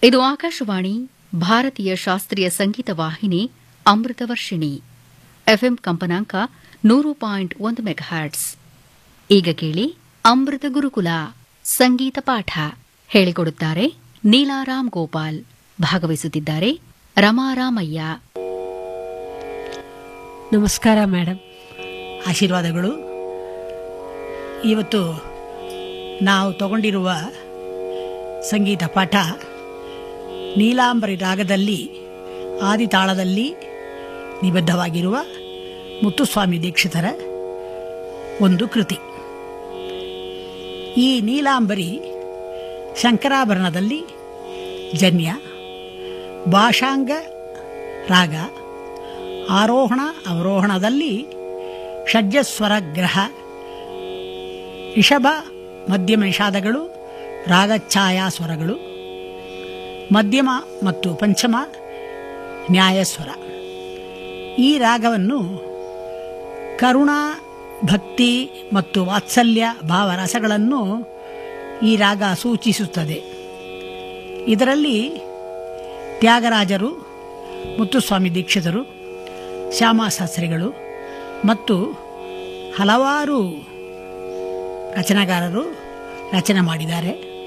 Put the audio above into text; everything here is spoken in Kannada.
ಇದು ಆಕಾಶವಾಣಿ ಭಾರತೀಯ ಶಾಸ್ತ್ರೀಯ ಸಂಗೀತ ವಾಹಿನಿ ಅಮೃತವರ್ಷಿಣಿ ಎಫ್ಎಂ ಕಂಪನಾಂಕ ನೂರು ಪಾಯಿಂಟ್ ಒಂದು ಮೆಗಾಹರ್ಟ್ಸ್ ಈಗ ಕೇಳಿ ಅಮೃತ ಗುರುಕುಲ ಸಂಗೀತ ಪಾಠ ಹೇಳಿಕೊಡುತ್ತಾರೆ ನೀಲಾರಾಮ್ ಗೋಪಾಲ್ ಭಾಗವಹಿಸುತ್ತಿದ್ದಾರೆ ರಮಾರಾಮಯ್ಯ ನಮಸ್ಕಾರ ಮೇಡಮ್ ಆಶೀರ್ವಾದಗಳು ಇವತ್ತು ನಾವು ತಗೊಂಡಿರುವ ಸಂಗೀತ ಪಾಠ ನೀಲಾಂಬರಿ ರಾಗದಲ್ಲಿ ಆದಿತಾಳದಲ್ಲಿ ನಿಬದ್ಧವಾಗಿರುವ ಮುತ್ತುಸ್ವಾಮಿ ದೀಕ್ಷಿತರ ಒಂದು ಕೃತಿ ಈ ನೀಲಾಂಬರಿ ಶಂಕರಾಭರಣದಲ್ಲಿ ಜನ್ಯ ಭಾಷಾಂಗ ರಾಗ ಆರೋಹಣ ಅವರೋಹಣದಲ್ಲಿ ಷಡ್ಜಸ್ವರ ಗ್ರಹ ರಿಷಭ ಮಧ್ಯಮ ನಿಷಾದಗಳು ರಾಗಛಾಯಾ ಸ್ವರಗಳು ಮಧ್ಯಮ ಮತ್ತು ಪಂಚಮ ನ್ಯಾಯಸ್ವರ ಈ ರಾಗವನ್ನು ಕರುಣಾ ಭಕ್ತಿ ಮತ್ತು ವಾತ್ಸಲ್ಯ ಭಾವರಸಗಳನ್ನು ಈ ರಾಗ ಸೂಚಿಸುತ್ತದೆ ಇದರಲ್ಲಿ ತ್ಯಾಗರಾಜರು ಮುತ್ತುಸ್ವಾಮಿ ದೀಕ್ಷಿತರು ಶ್ಯಾಮಾಶಾಸ್ತ್ರಿಗಳು ಮತ್ತು ಹಲವಾರು ರಚನೆಗಾರರು ರಚನೆ ಮಾಡಿದ್ದಾರೆ